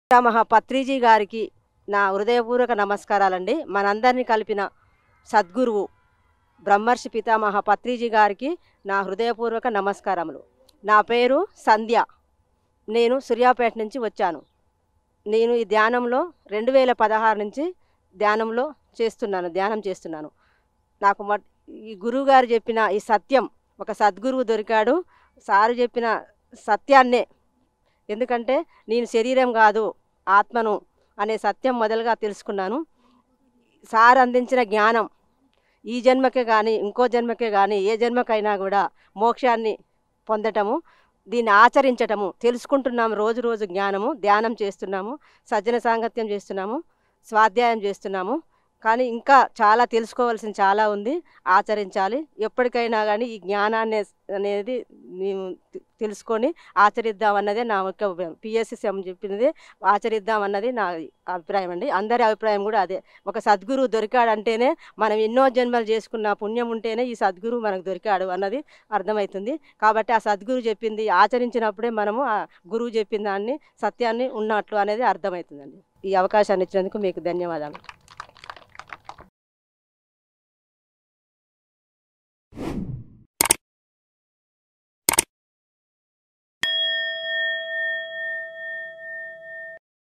పితామహ పత్రిజీ గారికి నా హృదయపూర్వక నమస్కారాలండి మనందరినీ కలిపిన సద్గురువు బ్రహ్మర్షి పితామహ పత్రిజీ గారికి నా హృదయపూర్వక నమస్కారములు నా పేరు సంధ్య నేను సూర్యాపేట నుంచి వచ్చాను నేను ఈ ధ్యానంలో రెండు వేల పదహారు నుంచి ధ్యానంలో చేస్తున్నాను ధ్యానం చేస్తున్నాను నాకు మొ ఈ గురువుగారు చెప్పిన ఈ సత్యం ఒక సద్గురువు దొరికాడు సారు చెప్పిన సత్యాన్నే ఎందుకంటే నేను శరీరం కాదు ఆత్మను అనే సత్యం మొదలుగా తెలుసుకున్నాను సార్ అందించిన జ్ఞానం ఈ జన్మకే కానీ ఇంకో జన్మకే కానీ ఏ జన్మకైనా కూడా మోక్షాన్ని పొందటము దీన్ని ఆచరించటము తెలుసుకుంటున్నాము రోజు రోజు జ్ఞానము ధ్యానం చేస్తున్నాము సజ్జన సాంగత్యం చేస్తున్నాము స్వాధ్యాయం చేస్తున్నాము కానీ ఇంకా చాలా తెలుసుకోవాల్సింది చాలా ఉంది ఆచరించాలి ఎప్పటికైనా కానీ ఈ జ్ఞానాన్ని అనేది మేము తె- తెలుసుకొని ఆచరిద్దాం అన్నదే నా యొక్క పిఎస్సి చెప్పింది ఆచరిద్దాం అన్నది నా అభిప్రాయం అండి అందరి అభిప్రాయం కూడా అదే ఒక సద్గురువు దొరికాడంటేనే మనం ఎన్నో జన్మలు చేసుకున్న పుణ్యం ఉంటేనే ఈ సద్గురువు మనకు దొరికాడు అన్నది అర్థమవుతుంది కాబట్టి ఆ సద్గురువు చెప్పింది ఆచరించినప్పుడే మనము ఆ గురువు చెప్పిన దాన్ని సత్యాన్ని ఉన్నట్లు అనేది అర్థమవుతుందండి ఈ అవకాశాన్ని ఇచ్చినందుకు మీకు ధన్యవాదాలు